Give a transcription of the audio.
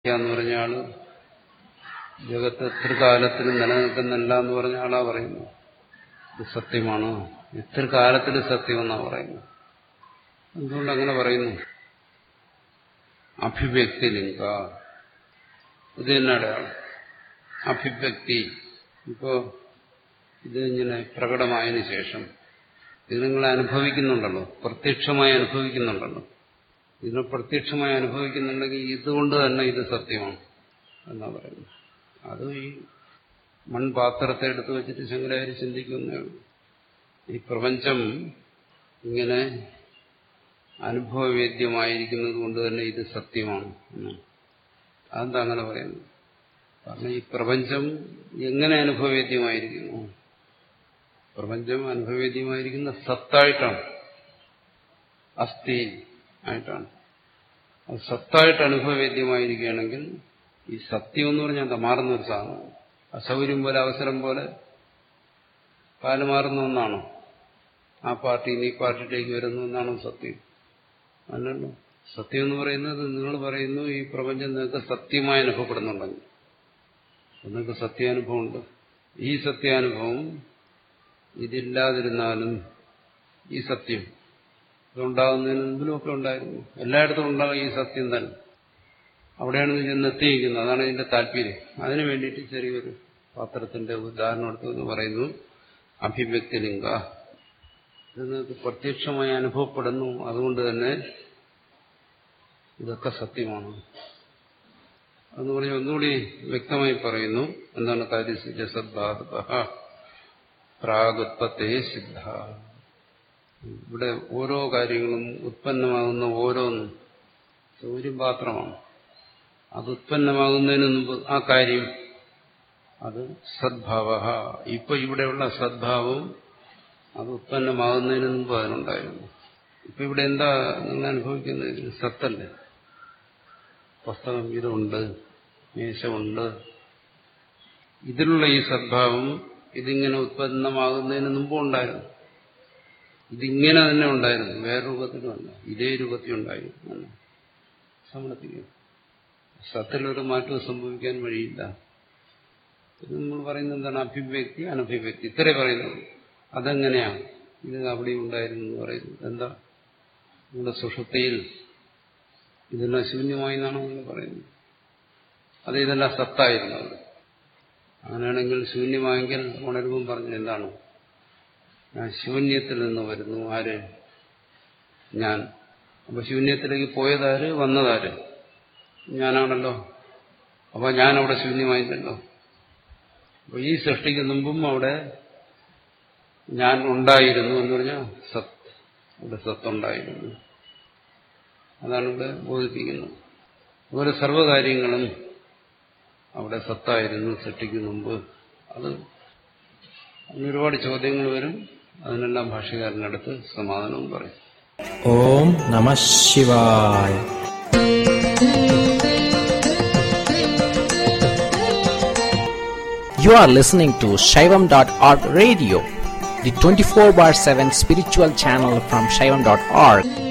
എന്ന് പറഞ്ഞ ആള് ജഗത്ത് ത്രികാലത്തിലും നിലനിൽക്കുന്നില്ല എന്ന് പറഞ്ഞ ആളാ പറയുന്നു ഇത് സത്യമാണ് എത്ര കാലത്തിൽ സത്യമെന്നാ പറയുന്നു എന്തുകൊണ്ട് അങ്ങനെ പറയുന്നു അഭിവ്യക്തി ലിംഗ ഇത് തന്നെ അടയാളം അഭിവ്യക്തി ഇപ്പോ ഇത് ഇങ്ങനെ പ്രകടമായതിനു ശേഷം ഇത് നിങ്ങൾ അനുഭവിക്കുന്നുണ്ടല്ലോ പ്രത്യക്ഷമായി അനുഭവിക്കുന്നുണ്ടല്ലോ ഇതിനെ പ്രത്യക്ഷമായി അനുഭവിക്കുന്നുണ്ടെങ്കിൽ ഇതുകൊണ്ട് തന്നെ ഇത് സത്യമാണ് എന്നാ പറയുന്നത് അത് ഈ മൺപാത്രത്തെ എടുത്തു വെച്ചിട്ട് ശങ്കരാചാര്യ ചിന്തിക്കുന്നേ ഉള്ളൂ ഈ പ്രപഞ്ചം ഇങ്ങനെ അനുഭവവേദ്യമായിരിക്കുന്നത് കൊണ്ട് തന്നെ ഇത് സത്യമാണ് എന്നാണ് അതെന്താ അങ്ങനെ പറയുന്നത് കാരണം ഈ പ്രപഞ്ചം എങ്ങനെ അനുഭവവേദ്യമായിരിക്കുന്നു പ്രപഞ്ചം അനുഭവവേദ്യമായിരിക്കുന്ന സത്തായിട്ടാണ് അസ്ഥി ആയിട്ടാണ് അത് സത്തായിട്ട് അനുഭവവേദ്യമായിരിക്കുകയാണെങ്കിൽ ഈ സത്യം എന്ന് പറഞ്ഞാൽ എന്താ മാറുന്ന ഒരു സാധനം അസൗകര്യം പോലെ അവസരം പോലെ കാല് മാറുന്ന ഒന്നാണോ ആ പാർട്ടി ഈ പാർട്ടിയിലേക്ക് വരുന്നു എന്നാണോ സത്യം അല്ലല്ലോ സത്യം എന്ന് പറയുന്നത് നിങ്ങൾ പറയുന്നു ഈ പ്രപഞ്ചം നിങ്ങൾക്ക് സത്യമായി അനുഭവപ്പെടുന്നുണ്ടെങ്കിൽ നിങ്ങൾക്ക് സത്യാനുഭവമുണ്ട് ഈ സത്യാനുഭവം ഇതില്ലാതിരുന്നാലും ഈ സത്യം ഇതുണ്ടാകുന്നതിന് മുമ്പിലുമൊക്കെ ഉണ്ടായിരുന്നു എല്ലായിടത്തും ഉണ്ടാകും ഈ സത്യം തന്നെ അവിടെയാണ് ഇത് ചെന്ന് എത്തിയിരിക്കുന്നത് അതാണ് ഇതിന്റെ താല്പര്യം അതിനു വേണ്ടിയിട്ട് ചെറിയൊരു പാത്രത്തിന്റെ ഉദാഹരണം എടുത്തു പറയുന്നു അഭിവ്യക്തി ലിംഗ ഇത് നിങ്ങൾക്ക് പ്രത്യക്ഷമായി അനുഭവപ്പെടുന്നു അതുകൊണ്ട് തന്നെ ഇതൊക്കെ സത്യമാണ് എന്ന് പറഞ്ഞ് ഒന്നുകൂടി വ്യക്തമായി പറയുന്നു എന്താണ് കാര്യസിദ്ധ സദ്ഭാഗ പ്രാഗുത്പത്തേ സിദ്ധ ഇവിടെ ഓരോ കാര്യങ്ങളും ഉത്പന്നമാകുന്ന ഓരോന്നും സൂര്യൻ പാത്രമാണ് അത് ഉത്പന്നമാകുന്നതിന് മുമ്പ് ആ കാര്യം അത് സദ്ഭാവ ഇപ്പൊ ഇവിടെയുള്ള സദ്ഭാവം അത് ഉത്പന്നമാകുന്നതിന് മുമ്പ് അതിനുണ്ടായിരുന്നു ഇപ്പൊ ഇവിടെ എന്താ നിങ്ങൾ അനുഭവിക്കുന്നത് സത്തല്ലേ പുസ്തകം ഇതുണ്ട് മേശമുണ്ട് ഇതിലുള്ള ഈ സദ്ഭാവം ഇതിങ്ങനെ ഉത്പന്നമാകുന്നതിന് മുമ്പ് ഉണ്ടായിരുന്നു ഇതിങ്ങനെ തന്നെ ഉണ്ടായിരുന്നു വേറെ രൂപത്തിലുമല്ല ഇതേ രൂപത്തിലുണ്ടായിരുന്നു സമ്മതിക്കും സത്തിലൊരു മാറ്റവും സംഭവിക്കാൻ വഴിയില്ല ഇത് നമ്മൾ പറയുന്നത് എന്താണ് അഭിവ്യക്തി അനഭിവ്യക്തി ഇത്രേ പറയുന്നത് അതെങ്ങനെയാണ് ഇത് അവിടെ ഉണ്ടായിരുന്നു എന്ന് പറയുന്നത് എന്താ നമ്മുടെ സുഷുപ്തിയിൽ ഇതെല്ലാം ശൂന്യമായി എന്നാണ് നമ്മൾ പറയുന്നത് അത് ഇതെല്ലാം സത്തായിരുന്നു അവിടെ അങ്ങനെയാണെങ്കിൽ ശൂന്യമായെങ്കിൽ ഉണരുമ്പം പറഞ്ഞത് എന്താണ് ഞാൻ ശൂന്യത്തിൽ നിന്ന് വരുന്നു ആര് ഞാൻ അപ്പൊ ശൂന്യത്തിലേക്ക് പോയതാര് വന്നതാര് ഞാനാണല്ലോ അപ്പൊ ഞാൻ അവിടെ ശൂന്യമായില്ലല്ലോ അപ്പൊ ഈ സൃഷ്ടിക്ക് മുമ്പും അവിടെ ഞാൻ ഉണ്ടായിരുന്നു എന്ന് പറഞ്ഞാൽ സത്ത് അവിടെ സത്തുണ്ടായിരുന്നു അതാണ് ഇവിടെ ബോധിപ്പിക്കുന്നത് അതുപോലെ സർവ്വകാര്യങ്ങളും അവിടെ സത്തായിരുന്നു സൃഷ്ടിക്ക് മുമ്പ് അത് അതിന് ഒരുപാട് ചോദ്യങ്ങൾ വരും അതിനെല്ലാം ഭാഷകാരനടുത്ത് സമാധാനവും പറയും ഓം നമ ശിവായ You are listening to Shaivam.org radio, the 24 bar 7 spiritual channel from Shaivam.org.